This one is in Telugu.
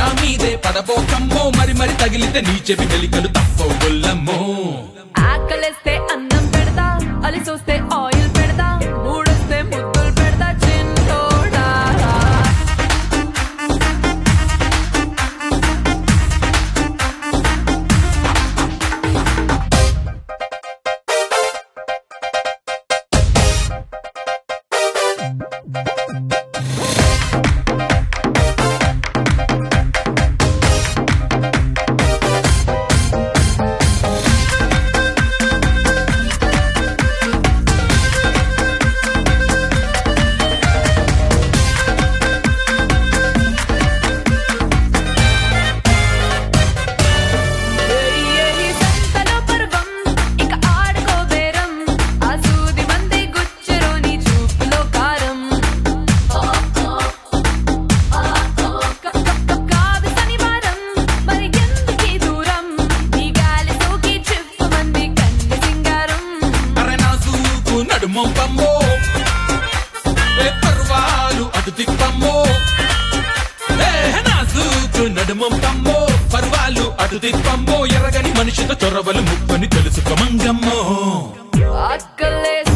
మీదే పడబోకమ్మో మరి మరి తగిలితే నీ చెవి మెలికలు తప్పవుల్లమ్మో ఆకలిస్తే అన్నం పెడతా అలిసొస్తే ఆయిల్ పెడతా మూడొస్తే ముద్దులు పెడతా చిన్నోడా ఏయ్ సంతలో పర్వం ఇక ఆడుకో బేరం ఆ సూది మంది గుచ్చెరు నీ చూపులో కారం కాదు శనివారం మరి ఎందుకీ దూరం నీ గాలి సోకి చెప్పు మంది కన్ను సింగారం అరే నా సూపు నడుమొంపమ్మో ఏ పర్వాలు అటు తిప్పమ్మో ఏ నా సూపు నడుమొంపమ్మో పర్వాలు అటు తిప్పమ్మో ఎరగని మనిషితో చొరవలు ముప్పని తెలుసుకో మంగమ్మో ఆకలేస్తే